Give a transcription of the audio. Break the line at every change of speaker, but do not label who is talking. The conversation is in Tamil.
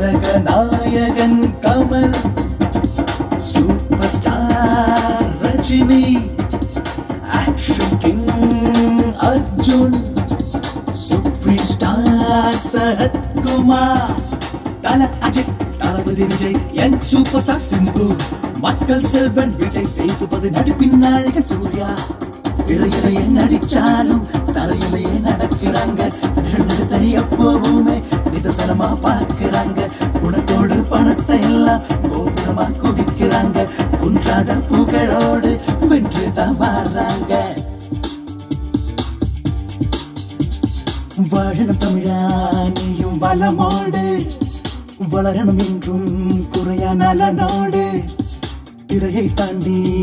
தாரக நாயகன் Kamal super star Rajini action king Arjun supreme star Sarathkumar தல அஜித் தளபதி Vijay young super star Simbu மக்கள் செல்வன் விஜய் சேதுபதி நடிப்பின் நாயகன் சூர்யா திரையிலையே நடிச்சாலும் தலையிலையே நடக்கிறாங்க நிழலத்தை எப்பவுமே நிதர்சனமா பார்க்கிறாங்க குணத்தோடு பணத்தை எல்லாம் கோபுரமா குவிக்கிறாங்க குன்றாத புகழோடு வென்று தான் வர்றாங்க வாழணும் தமிழா நீயும் வளமோடு வளரணும் என்றும் குறையா நலனோடு திரையை தாண்டி